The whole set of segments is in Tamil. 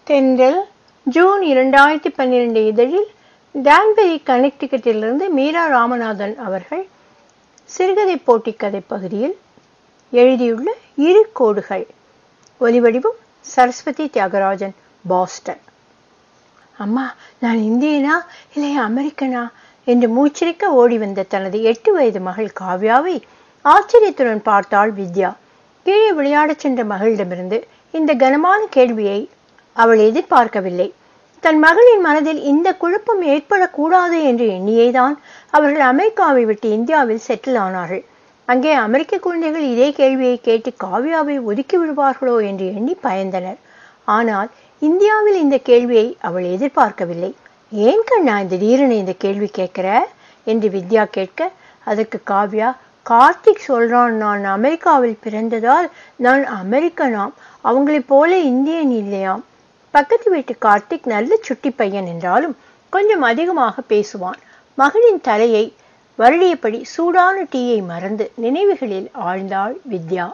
தென்றல் ஜூன் இரண்டாயிரத்தி பன்னிரண்டு இதழில் டான்பெரி கனெக்டிகட்டிலிருந்து மீரா ராமநாதன் அவர்கள் சிறுகதை போட்டி கதை பகுதியில் எழுதியுள்ள இரு கோடுகள் ஒலிவடிவம் சரஸ்வதி தியாகராஜன் பாஸ்டன் அம்மா நான் இந்தியனா இல்லை அமெரிக்கனா என்று மூச்சிரிக்க ஓடி வந்த தனது எட்டு வயது மகள் காவ்யாவை ஆச்சரியத்துடன் பார்த்தாள் வித்யா கீழே விளையாடச் சென்ற மகளிடமிருந்து இந்த கனமான கேள்வியை அவள் எதிர்பார்க்கவில்லை தன் மகளின் மனதில் இந்த குழப்பம் ஏற்படக்கூடாது என்று எண்ணியேதான் அவர்கள் அமெரிக்காவை விட்டு இந்தியாவில் செட்டில் ஆனார்கள் அங்கே அமெரிக்க குழந்தைகள் இதே கேள்வியை கேட்டு காவ்யாவை ஒதுக்கி விடுவார்களோ என்று எண்ணி பயந்தனர் ஆனால் இந்தியாவில் இந்த கேள்வியை அவள் எதிர்பார்க்கவில்லை ஏன் கண்ணா திடீரென இந்த கேள்வி கேட்கிற என்று வித்யா கேட்க அதற்கு காவ்யா கார்த்திக் சொல்றான் நான் அமெரிக்காவில் பிறந்ததால் நான் அமெரிக்கனாம் அவங்களைப் போல இந்தியன் இல்லையாம் பக்கத்து வீட்டு கார்த்திக் நல்ல சுட்டி பையன் என்றாலும் கொஞ்சம் அதிகமாக பேசுவான் மகளின் தலையை வருடியபடி சூடான டீயை மறந்து நினைவுகளில் ஆழ்ந்தாள் வித்யா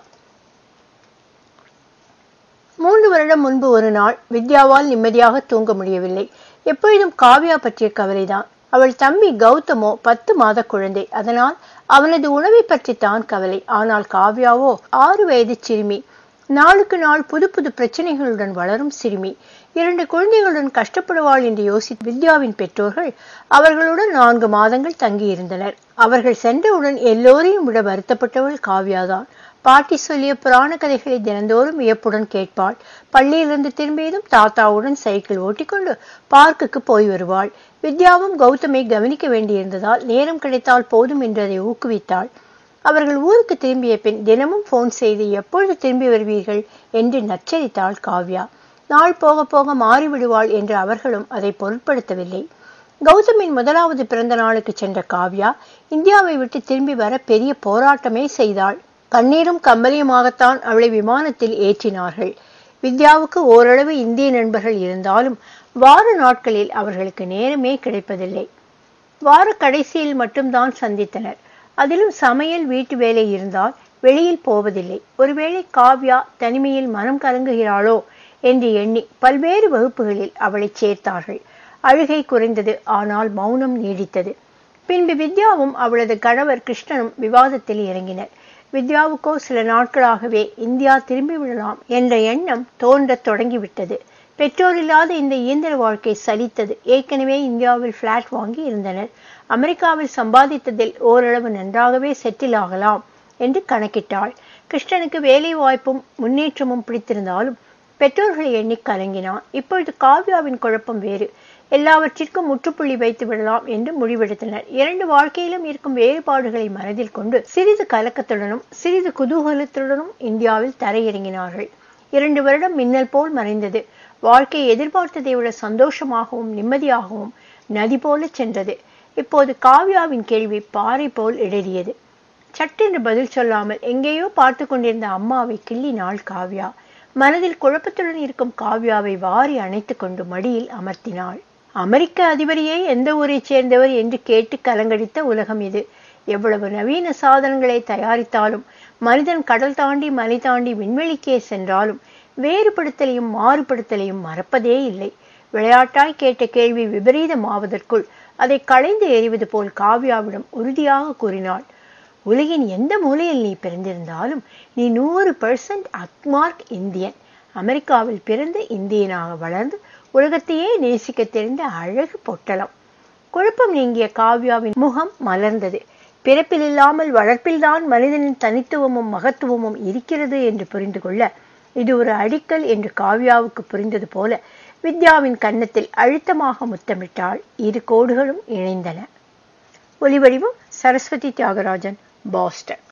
மூன்று வருடம் முன்பு ஒரு நாள் வித்யாவால் நிம்மதியாக தூங்க முடியவில்லை எப்பொழுதும் காவ்யா பற்றிய கவலைதான் அவள் தம்பி கௌதமோ பத்து மாத குழந்தை அதனால் அவனது உணவை பற்றித்தான் கவலை ஆனால் காவ்யாவோ ஆறு வயது சிறுமி நாளுக்கு நாள் புது புது பிரச்சனைகளுடன் வளரும் சிறுமி இரண்டு குழந்தைகளுடன் கஷ்டப்படுவாள் என்று யோசித்த வித்யாவின் பெற்றோர்கள் அவர்களுடன் நான்கு மாதங்கள் தங்கியிருந்தனர் அவர்கள் சென்றவுடன் எல்லோரையும் விட வருத்தப்பட்டவள் காவ்யாதான் பாட்டி சொல்லிய புராண கதைகளை தினந்தோறும் வியப்புடன் கேட்பாள் பள்ளியிலிருந்து திரும்பியதும் தாத்தாவுடன் சைக்கிள் ஓட்டிக்கொண்டு பார்க்குக்கு போய் வருவாள் வித்யாவும் கௌதமை கவனிக்க வேண்டியிருந்ததால் நேரம் கிடைத்தால் போதும் என்று அதை ஊக்குவித்தாள் அவர்கள் ஊருக்கு திரும்பிய பின் தினமும் போன் செய்து எப்பொழுது திரும்பி வருவீர்கள் என்று நச்சரித்தாள் காவ்யா நாள் போக போக மாறிவிடுவாள் என்று அவர்களும் அதை பொருட்படுத்தவில்லை கௌதமின் முதலாவது பிறந்த நாளுக்கு சென்ற காவ்யா இந்தியாவை விட்டு திரும்பி வர பெரிய போராட்டமே செய்தாள் கண்ணீரும் கம்பளியுமாகத்தான் அவளை விமானத்தில் ஏற்றினார்கள் வித்யாவுக்கு ஓரளவு இந்திய நண்பர்கள் இருந்தாலும் வார நாட்களில் அவர்களுக்கு நேரமே கிடைப்பதில்லை வார கடைசியில் மட்டும்தான் சந்தித்தனர் அதிலும் சமையல் வீட்டு வேலை இருந்தால் வெளியில் போவதில்லை ஒருவேளை காவ்யா தனிமையில் மனம் கலங்குகிறாளோ என்று எண்ணி பல்வேறு வகுப்புகளில் அவளை சேர்த்தார்கள் அழுகை குறைந்தது ஆனால் மௌனம் நீடித்தது பின்பு வித்யாவும் அவளது கணவர் கிருஷ்ணனும் விவாதத்தில் இறங்கினர் வித்யாவுக்கோ சில நாட்களாகவே இந்தியா திரும்பி விடலாம் என்ற எண்ணம் தோன்றத் தொடங்கிவிட்டது பெற்றோர் இல்லாத இந்த இயந்திர வாழ்க்கை சலித்தது ஏற்கனவே இந்தியாவில் பிளாட் வாங்கி இருந்தனர் அமெரிக்காவில் சம்பாதித்ததில் ஓரளவு நன்றாகவே செட்டில் ஆகலாம் என்று கணக்கிட்டாள் கிருஷ்ணனுக்கு வேலை வாய்ப்பும் முன்னேற்றமும் பிடித்திருந்தாலும் பெற்றோர்களை எண்ணி கலங்கினான் இப்பொழுது காவ்யாவின் குழப்பம் வேறு எல்லாவற்றிற்கும் முற்றுப்புள்ளி வைத்து விடலாம் என்று முடிவெடுத்தனர் இரண்டு வாழ்க்கையிலும் இருக்கும் வேறுபாடுகளை மனதில் கொண்டு சிறிது கலக்கத்துடனும் சிறிது குதூகலத்துடனும் இந்தியாவில் தரையிறங்கினார்கள் இரண்டு வருடம் மின்னல் போல் மறைந்தது வாழ்க்கை எதிர்பார்த்ததை விட சந்தோஷமாகவும் நிம்மதியாகவும் நதி போல சென்றது இப்போது காவ்யாவின் கேள்வி பாறை போல் இடறியது சட்டென்று பதில் சொல்லாமல் எங்கேயோ பார்த்து கொண்டிருந்த அம்மாவை கிள்ளினாள் காவ்யா மனதில் குழப்பத்துடன் இருக்கும் காவ்யாவை வாரி அணைத்து கொண்டு மடியில் அமர்த்தினாள் அமெரிக்க அதிபரையே எந்த ஊரைச் சேர்ந்தவர் என்று கேட்டு கலங்கடித்த உலகம் இது எவ்வளவு நவீன சாதனங்களை தயாரித்தாலும் மனிதன் கடல் தாண்டி மலை தாண்டி விண்வெளிக்கே சென்றாலும் வேறுபடுத்தலையும் மாறுபடுத்தலையும் மறப்பதே இல்லை விளையாட்டாய் கேட்ட கேள்வி விபரீதமாவதற்குள் அதை களைந்து எறிவது போல் காவ்யாவிடம் உறுதியாக கூறினாள் உலகின் எந்த மூலையில் நீ பிறந்திருந்தாலும் நீ நூறு பெர்சன்ட் அக்மார்க் இந்தியன் அமெரிக்காவில் பிறந்து இந்தியனாக வளர்ந்து உலகத்தையே நேசிக்க தெரிந்த அழகு பொட்டலம் குழப்பம் நீங்கிய காவ்யாவின் முகம் மலர்ந்தது பிறப்பில் இல்லாமல் வளர்ப்பில்தான் மனிதனின் தனித்துவமும் மகத்துவமும் இருக்கிறது என்று புரிந்து கொள்ள இது ஒரு அடிக்கல் என்று காவ்யாவுக்கு புரிந்தது போல வித்யாவின் கன்னத்தில் அழுத்தமாக முத்தமிட்டாள் இரு கோடுகளும் இணைந்தன ஒலிவடிவம் சரஸ்வதி தியாகராஜன் பாஸ்டன்